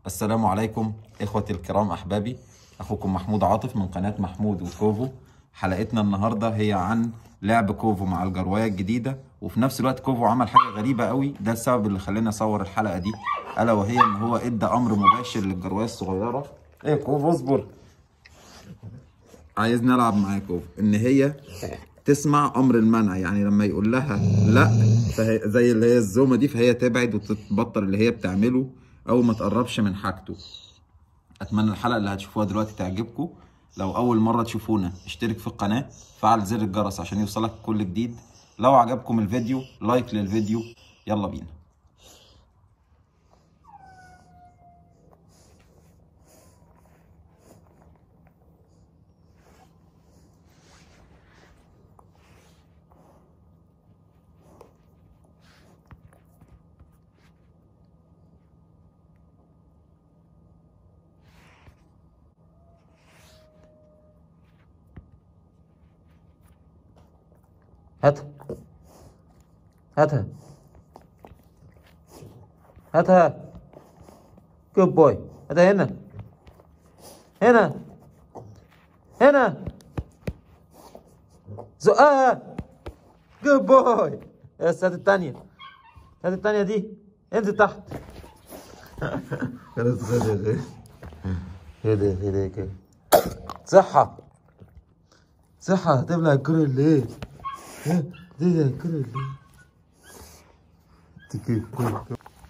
السلام عليكم إخوتي الكرام أحبابي أخوكم محمود عاطف من قناة محمود وكوفو حلقتنا النهاردة هي عن لعب كوفو مع الجرواية الجديدة وفي نفس الوقت كوفو عمل حاجة غريبة قوي ده السبب اللي خلاني أصور الحلقة دي ألا وهي إن هو إدى أمر مباشر للجرواية الصغيرة إيه كوفو اصبر عايزني ألعب معاك كوفو إن هي تسمع امر المنع يعني لما يقول لها لا فهي زي اللي هي الزومه دي فهي تبعد وتتبطل اللي هي بتعمله او ما تقربش من حاجته اتمنى الحلقه اللي هتشوفوها دلوقتي تعجبكم لو اول مره تشوفونا اشترك في القناه فعل زر الجرس عشان يوصلك كل جديد لو عجبكم الفيديو لايك للفيديو يلا بينا هاتها هاتها هاتها جود بوي هاتها هنا هنا هنا زقها جود بوي بس هات التانية هات التانية دي انزل تحت خلاص خد كده كده كده صحة صحة هتبلع الكرة اللي ايه دي ده الكرة اللي ايه تكيف كل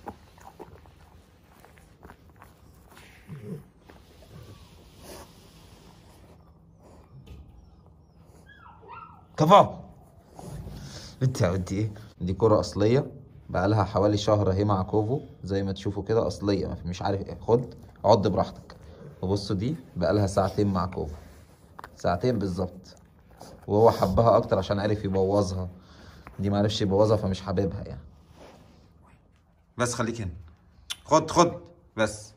كفا انت عملتي ايه دي كرة اصلية بقالها حوالي شهر اهي مع كوفو زي ما تشوفوا كده اصلية ما في- مش عارف ايه خد عض براحتك وبصوا دي بقالها ساعتين مع كوفو ساعتين بالظبط وهو حبها اكتر عشان عرف يبوظها دي معرفش يبوظها فمش حاببها يعني بس خليك هنا خد خد بس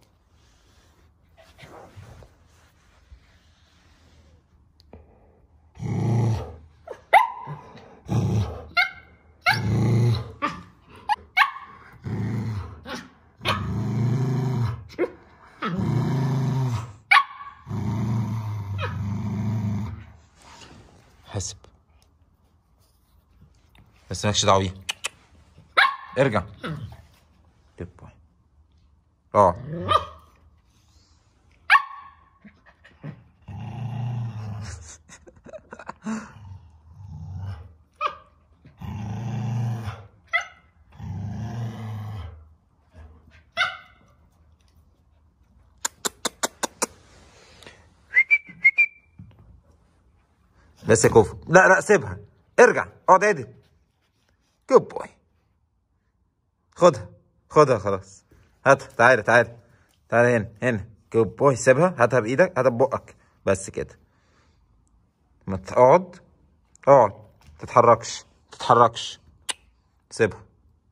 حسب بس مالكش دعوه بيها ارجع جود بوي اه بس يا كوفو لا لا سيبها ارجع اقعد عدل جود بوي خدها خدها خلاص هاتها تعالى تعالى تعالى هنا هنا جود بوي سيبها هاتها بايدك هاتها ببقك بس كده ما تقعد اقعد تتحركش تتحركش سيبها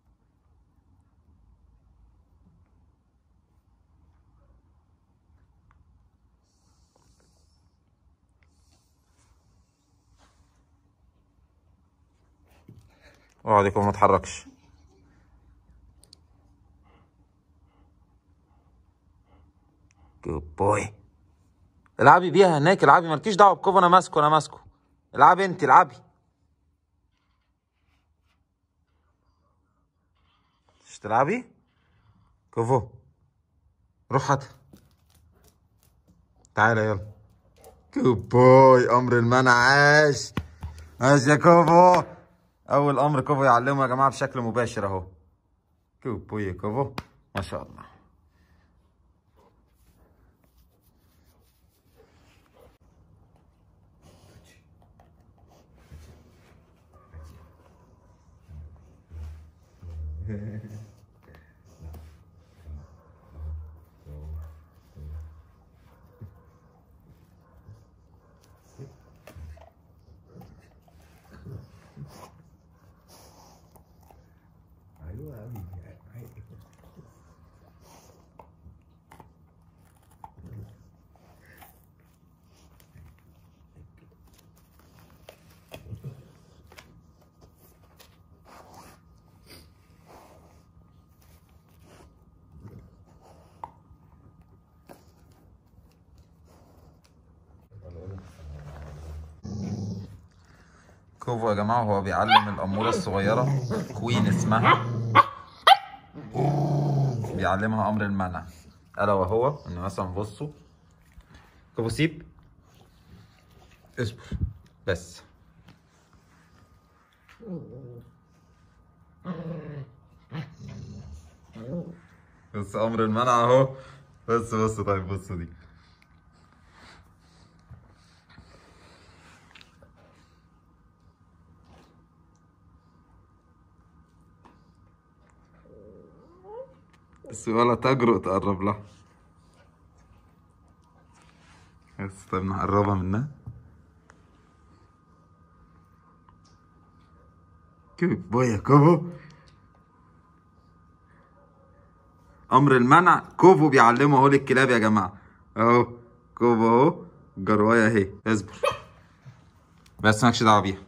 اقعد يكون ما تتحركش جود بوي العبي بيها هناك العبي مالكيش دعوه بكوفو انا ماسكه انا ماسكه العبي انت العبي مش تلعبي كوفو روح هاتها تعالى يلا جود بوي امر المنع عاش عاش يا كوفو اول امر كوفو يعلمه يا جماعه بشكل مباشر اهو جود بوي يا كوفو ما شاء الله كوفو يا جماعة هو بيعلم الأمورة الصغيرة كوين اسمها بيعلمها أمر المنع ألا وهو إن مثلا بصوا كوفو سيب اصبر بس بس أمر المنع أهو بص بص طيب بص دي بس ولا تجرؤ تقرب لها بس طيب نقربها منها كيف بويا كوفو امر المنع كوفو بيعلمه اهو للكلاب يا جماعه اهو كوفو اهو جروايه اهي اصبر بس مالكش دعوه بيها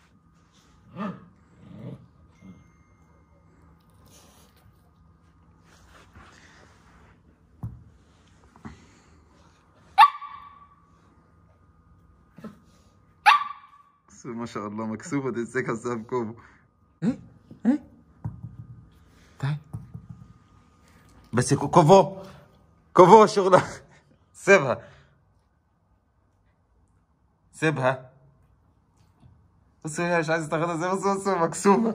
بس ما شاء الله مكسوفه تمسكها بسبب كوفو ايه ايه تعال بس كو- كوفو كوفو شغلك سيبها سيبها بص هي مش عايزه تاخدها زي بص بص مكسوفه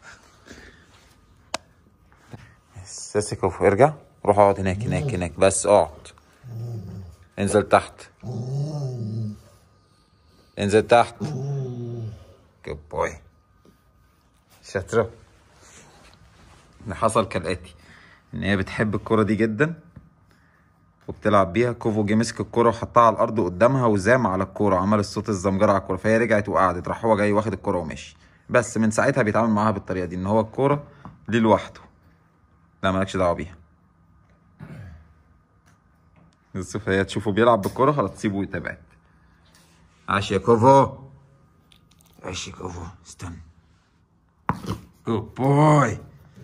بس بس كوفو ارجع روح اقعد هناك هناك هناك بس اقعد انزل تحت انزل تحت جود بوي شاطرة اللي حصل كالآتي إن هي بتحب الكرة دي جدا وبتلعب بيها كوفو جه مسك الكرة وحطها على الأرض قدامها وزام على الكرة عمل الصوت الزمجرة على الكرة فهي رجعت وقعدت راح هو جاي واخد الكرة وماشي بس من ساعتها بيتعامل معاها بالطريقة دي إن هو الكرة ليه لوحده لا مالكش دعوة بيها بس فهي تشوفه بيلعب بالكرة خلاص تسيبه ويتابعك عاش يا كوفو عاش يا كوفو استنى جود بوي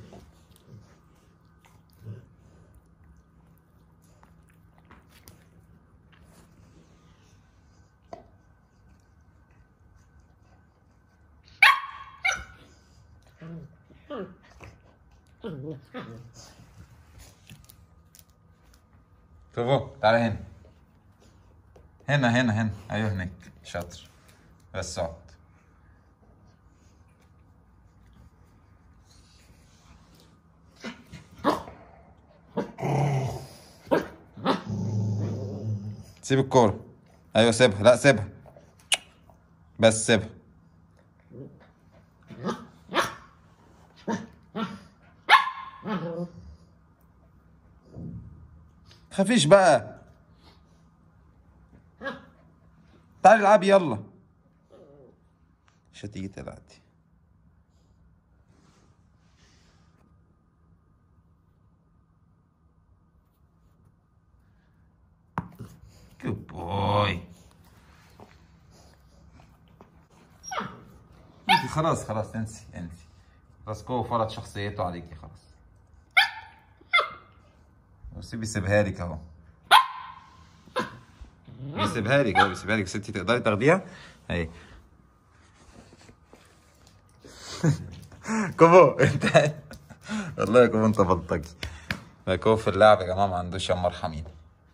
كوفو تعالى هنا هنا هنا هنا ايوه هناك شاطر بس اقعد سيب الكورة ايوه سيبها لا سيبها بس سيبها تخافيش بقى تعالي العبي يلا مش هتيجي تلعبي جود بوي انتي خلاص خلاص انسي انسي خلاص كو فرض شخصيته عليكي خلاص وسيبي سيبها لك اهو بيسيبها لك هو بيسيبها لك بس انت تقدري تاخديها اهي كوفو انت والله يا كوفو انت بلطجي لا كوفو في اللعب يا جماعه ما عندوش يا مرحمين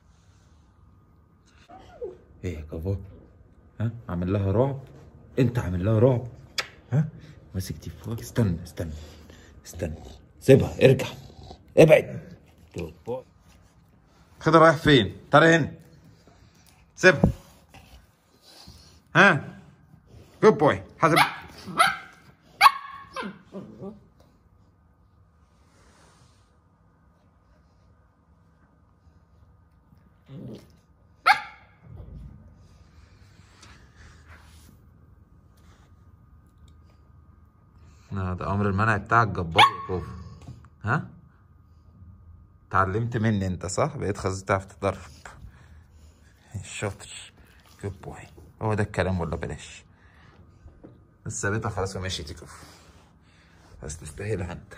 ايه يا كوفو ها عامل لها رعب انت عامل لها رعب ها ماسك تليفونك استنى استنى استنى سيبها ارجع ابعد جود بوي خدها رايح فين تعالى هنا سيبها ها جود بوي حسب لا ده امر المنع بتاعك جبار يا كوفو ها اتعلمت مني انت صح بقيت خلاص تعرف تدرب شاطر جود بوي هو ده الكلام ولا بلاش بس سابتها خلاص ومشيت يا كوفو بس تستاهلها انت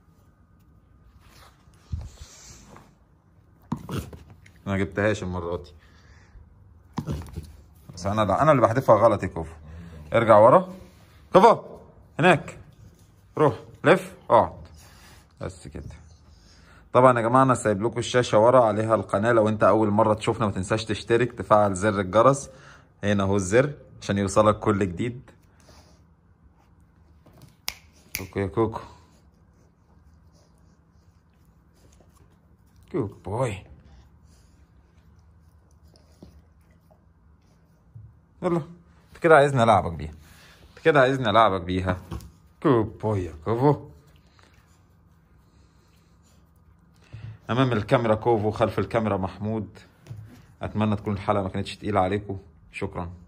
ما جبتهاش المرة دي بس انا لا انا اللي بحدفها غلط يا كوفو ارجع ورا كفو هناك روح لف اقعد بس كده طبعا يا جماعه انا سايب لكم الشاشه ورا عليها القناه لو انت اول مره تشوفنا ما تنساش تشترك تفعل زر الجرس هنا اهو الزر عشان يوصلك كل جديد كوكو يا كوكو جود بوي يلا انت كده عايزني العبك بيها انت كده عايزني العبك بيها جود بوي يا كوفو امام الكاميرا كوفو خلف الكاميرا محمود اتمنى تكون الحلقه ما كانتش تقيله عليكم شكرا